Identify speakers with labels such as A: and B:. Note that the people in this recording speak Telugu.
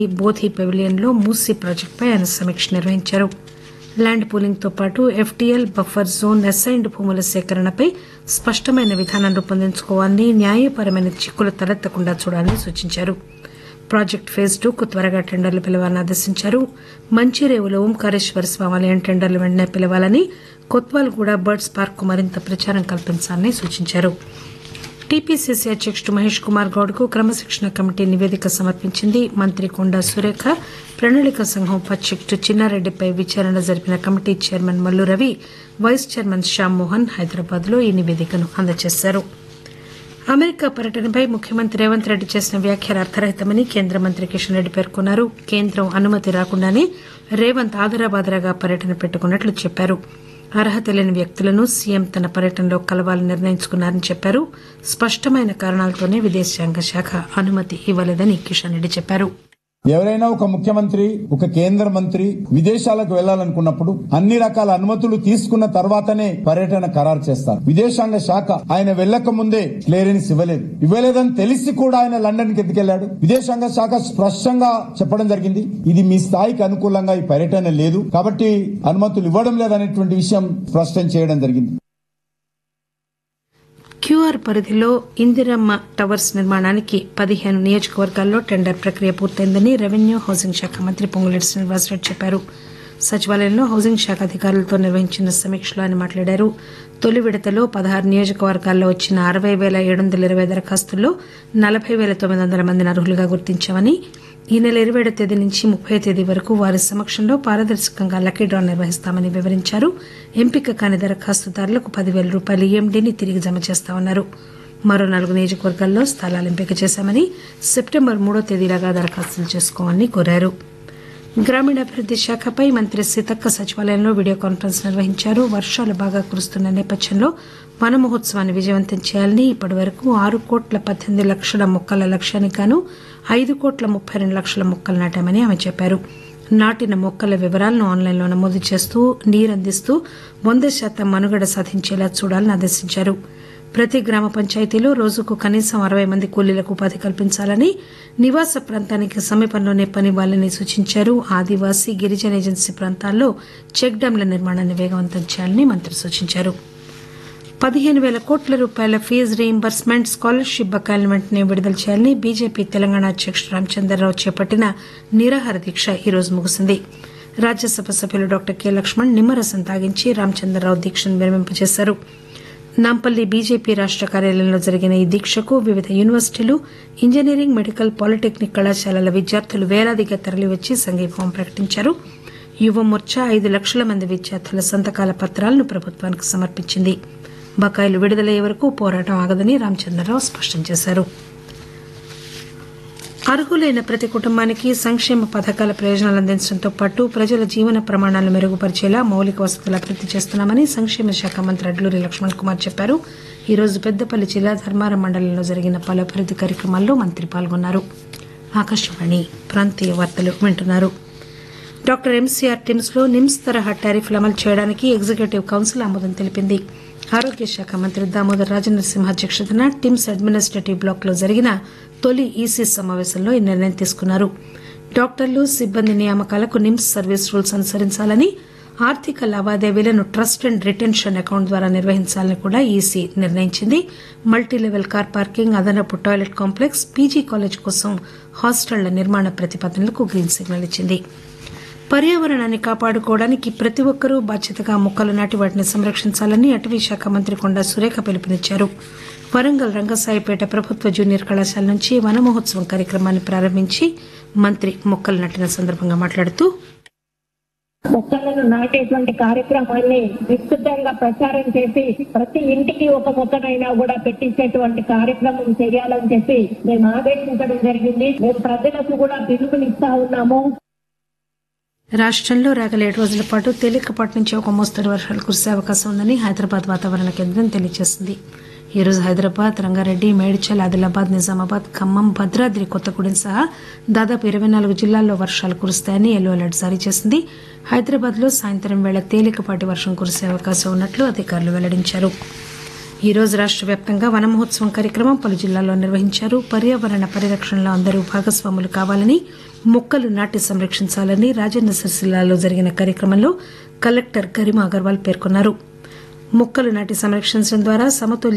A: బోధి పెవిలియన్లో మూసీ ప్రాజెక్టుపై ఆయన సమీక్ష నిర్వహించారు ల్యాండ్ పూలింగ్తో పాటు ఎఫ్టీఎల్ బఫర్ జోన్ అసైన్డ్ భూముల సేకరణపై స్పష్టమైన విధానం రూపొందించుకోవాలని న్యాయపరమైన చిక్కులు తలెత్తకుండా చూడాలని సూచించారు ప్రాజెక్టు ఫేజ్ టూకు త్వరగా టెండర్లు పిలవాలని ఆదేశించారు మంచిరేవులో ఓంకారేశ్వర స్వామి ఆలయం టెండర్లు వెంటనే పిలవాలని కొత్వాల్గూడ బర్డ్స్ పార్క్ మరింత ప్రచారం కల్పించాలని సూచించారు టీపీసీసీ అధ్యకుడు మహేష్ కుమార్ గౌడ్ కు క్రమశిక్షణ కమిటీ నివేదిక సమర్పించింది మంత్రి కొండా సురేఖ ప్రణాళిక సంఘం ఉపాధ్యకుడు చిన్నారెడ్డిపై విచారణ జరిపిన committee chairman Mallu Ravi vice chairman Shyam Mohan Hyderabad లో ఈ నివేదికను అందజేశారు అమెరికా పర్యటనపై ముఖ్యమంత్రి రేవంత్ రెడ్డి చేసిన వ్యాఖ్యలు అర్థరహితమని కేంద్ర మంత్రి కిషన్ రెడ్డి పేర్కొన్నారు కేంద్రం అనుమతి రాకుండానే రేవంత్ ఆదరాబాదరాగా పర్యటన పెట్టుకున్నట్లు చెప్పారు అర్హత లేని వ్యక్తులను సీఎం తన పర్యటనలో కలవాలని నిర్ణయించుకున్నారని చెప్పారు స్పష్టమైన కారణాలతోనే విదేశాంగ శాఖ అనుమతి ఇవ్వలేదని కిషన్ రెడ్డి చెప్పారు
B: ఎవరైనా ఒక ముఖ్యమంత్రి ఒక కేంద్ర మంత్రి విదేశాలకు వెళ్లాలనుకున్నప్పుడు అన్ని రకాల అనుమతులు తీసుకున్న తర్వాతనే పర్యటన ఖరారు చేస్తారు విదేశాంగ శాఖ ఆయన వెళ్లక ముందే క్లియరెన్స్ ఇవ్వలేదు ఇవ్వలేదని తెలిసి కూడా ఆయన లండన్ కి ఎందుకెళ్లాడు విదేశాంగ శాఖ స్పష్టంగా చెప్పడం జరిగింది ఇది మీ స్థాయికి అనుకూలంగా ఈ పర్యటన లేదు కాబట్టి అనుమతులు ఇవ్వడం లేదనేటువంటి విషయం స్పష్టం చేయడం జరిగింది
A: క్యూఆర్ పరిధిలో ఇందిరమ్మ టవర్స్ నిర్మాణానికి పదిహేను నియోజకవర్గాల్లో టెండర్ ప్రక్రియ పూర్తయిందని రెవెన్యూ హౌసింగ్ శాఖ మంత్రి పొంగులేటి శ్రీనివాసరెడ్డి చెప్పారు సచివాలయంలో హౌసింగ్ శాఖ అధికారులతో నిర్వహించిన సమీక్షలో ఆయన మాట్లాడారు తొలి విడతలో పదహారు నియోజకవర్గాల్లో వచ్చిన అరవై పేల ఏడు వందల ఇరవై దరఖాస్తుల్లో నలభై పేల తొమ్మిది వందల మందిని అర్హులుగా గుర్తించామని ఈ నెల ఇరవై ఏడు తేదీ నుంచి ముప్పై తేదీ వరకు వారి సమక్షంలో పారదర్శకంగా లక్కీ డ్రా నిర్వహిస్తామని వివరించారు ఎంపిక కాని దరఖాస్తుదారులకు పదివేల రూపాయల ఈఎండీని తిరిగి జమ చేస్తామన్నారు మరో నాలుగు నియోజకవర్గాల్లో స్థలాలు ఎంపిక చేశామని సెప్టెంబర్ మూడో తేదీలాగా దరఖాస్తులు చేసుకోవాలని కోరారు గ్రామీణాభివృద్ది శాఖపై మంత్రి సీతక్క సచివాలయంలో వీడియో కాన్ఫరెన్స్ నిర్వహించారు వర్షాలు బాగా కురుస్తున్న నేపథ్యంలో వన మహోత్సవాన్ని విజయవంతం చేయాలని ఇప్పటి వరకు ఆరు కోట్ల పద్దెనిమిది లక్షల మొక్కల లక్ష్యానికి గాను ఐదు కోట్ల ముప్పై రెండు లక్షల మొక్కలు నాటామని ఆమె చెప్పారు నాటిన మొక్కల వివరాలను ఆన్లైన్లో నమోదు చేస్తూ నీరందిస్తూ వంద శాతం మనుగడ సాధించేలా చూడాలని ఆదేశించారు ప్రతి గ్రామ పంచాయతీలో రోజుకు కనీసం అరవై మంది కూలీలకు ఉపాధి కల్పించాలని నివాస ప్రాంతానికి సమీపంలోనే పనివ్వాలని సూచించారు ఆదివాసీ గిరిజన ఏజెన్సీ ప్రాంతాల్లో చెక్ డ్యాంల నిర్మాణాన్ని వేగవంతం చేయాలని మంత్రి సూచించారు పదిహేను పేల కోట్ల రూపాయల ఫీజు రీయింబర్స్మెంట్ స్కాలర్షిప్ బకాయిలను వెంటనే విడుదల చేయాలని బీజేపీ తెలంగాణ అధ్యకుడు రామచంద్రరావు చేపట్టిన నిరాహార దీక్ష ఈరోజు ముగిసింది రాజ్యసభ సభ్యులు డాక్టర్ కె లక్ష్మణ్ నిమ్మరసం తాగించి రామచంద్రరావు దీక్షను విరమింపజేశారు నాంపల్లి బీజేపీ రాష్ట కార్యాలయంలో జరిగిన ఈ దీక్షకు వివిధ యూనివర్సిటీలు ఇంజనీరింగ్ మెడికల్ పాలిటెక్నిక్ కళాశాలల విద్యార్థులు వేలాదిగా తరలివచ్చి సంఘీభావం ప్రకటించారు యువ మోర్చా ఐదు లక్షల మంది విద్యార్థుల సంతకాల పత్రాలను ప్రభుత్వానికి సమర్పించింది బకాయిలు విడుదలయ్యే వరకు పోరాటం ఆగదని రామచంద్రరావు స్పష్టం చేశారు అర్హులైన ప్రతి కుటుంబానికి సంక్షేమ పథకాల ప్రయోజనాలు అందించడంతో పాటు ప్రజల జీవన ప్రమాణాలను మెరుగుపరిచేలా మౌలిక వసతులు అభివృద్ది చేస్తున్నామని సంక్షేమ శాఖ మంత్రి అడ్లూరి లక్ష్మణ్ కుమార్ చెప్పారు ఈ రోజు పెద్దపల్లి జిల్లా ధర్మారం మండలంలో జరిగిన పలు అభివృద్ది కార్యక్రమాల్లో మంత్రి పాల్గొన్నారు ఆకాశవాణి ప్రాంతీయ వార్తలు వింటున్నారు డాక్టర్ ఎంసీఆర్ టిమ్స్ లో నిమ్స్ తరహా టారిఫ్లు అమలు చేయడానికి ఎగ్జిక్యూటివ్ కౌన్సిల్ ఆమోదం తెలిపింది ఆరోగ్య శాఖ మంత్రి దామోదర్ రాజనరసింహ అధ్యక్షతన టిమ్స్ అడ్మినిస్ట్రేటివ్ బ్లాక్ లో జరిగిన తొలి ఈసీ సమావేశంలో ఈ నిర్ణయం తీసుకున్నారు డాక్టర్లు సిబ్బంది నియామకాలకు నిమ్స్ సర్వీస్ రూల్స్ అనుసరించాలని ఆర్థిక లావాదేవీలను ట్రస్ట్ అండ్ రిటెన్షన్ అకౌంట్ ద్వారా నిర్వహించాలని కూడా ఈసీ నిర్ణయించింది మల్టీ లెవెల్ కార్ పార్కింగ్ అదనపు టాయిలెట్ కాంప్లెక్స్ పీజీ కాలేజ్ కోసం హాస్టళ్ల నిర్మాణ ప్రతిపాదనలకు గ్రీన్ సిగ్నల్ ఇచ్చింది పర్యావరణాన్ని కాపాడుకోవడానికి ప్రతి ఒక్కరూ బాధ్యతగా మొక్కలు నాటి వాటిని సంరక్షించాలని అటవీ శాఖ మంత్రి కొండా సురేఖ పిలుపునిచ్చారు వరంగల్ రంగసాయిపేట ప్రభుత్వ జూనియర్ కళాశాల నుంచి వన మహోత్సవం కార్యక్రమాన్ని ప్రారంభించి మంత్రి మొక్కలు నాటిన సందర్భంగా మాట్లాడుతూ
C: మొక్కలను నాటేటువంటి కార్యక్రమాన్ని విస్తృతంగా ప్రచారం చేసి ప్రతి ఇంటికి ఒక మొక్కనైనా కూడా పెట్టించేటువంటి కార్యక్రమం చేయాలని చెప్పి మేము ఆదేశించడం జరిగింది మేము ప్రజలకు కూడా పిలుపునిస్తా ఉన్నాము
A: రాష్టంలో రాగల ఏడు రోజుల పాటు తేలికపాటి నుంచి ఒక మోస్తరు వర్షాలు కురిసే అవకాశం ఉందని హైదరాబాద్ వాతావరణ కేంద్రం తెలియజేసింది ఈ రోజు హైదరాబాద్ రంగారెడ్డి మేడ్చల్ ఆదిలాబాద్ నిజామాబాద్ ఖమ్మం భద్రాద్రి కొత్తగూడెం సహా దాదాపు ఇరవై నాలుగు జిల్లాల్లో వర్షాలు కురుస్తాయని ఎల్లో అలర్ట్ జారీ చేసింది హైదరాబాద్ లో సాయంత్రం వేళ తేలికపాటి వర్షం కురిసే అవకాశం ఉన్నట్లు అధికారులు వెల్లడించారు ఈ రోజు రాష్ట్ర వ్యాప్తంగా వన మహోత్సవం కార్యక్రమం పలు జిల్లాల్లో నిర్వహించారు పర్యావరణ పరిరక్షణలో అందరూ భాగస్వాములు కావాలని మొక్కలు నాటి సంరక్షించాలని రాజన్న సిరిసిల్లాలో జరిగిన కార్యక్రమంలో కలెక్టర్ గరిమా అగర్వాల్ పేర్కొన్నారు మొక్కలు నాటి సంరక్షించడం ద్వారా సమతుల్య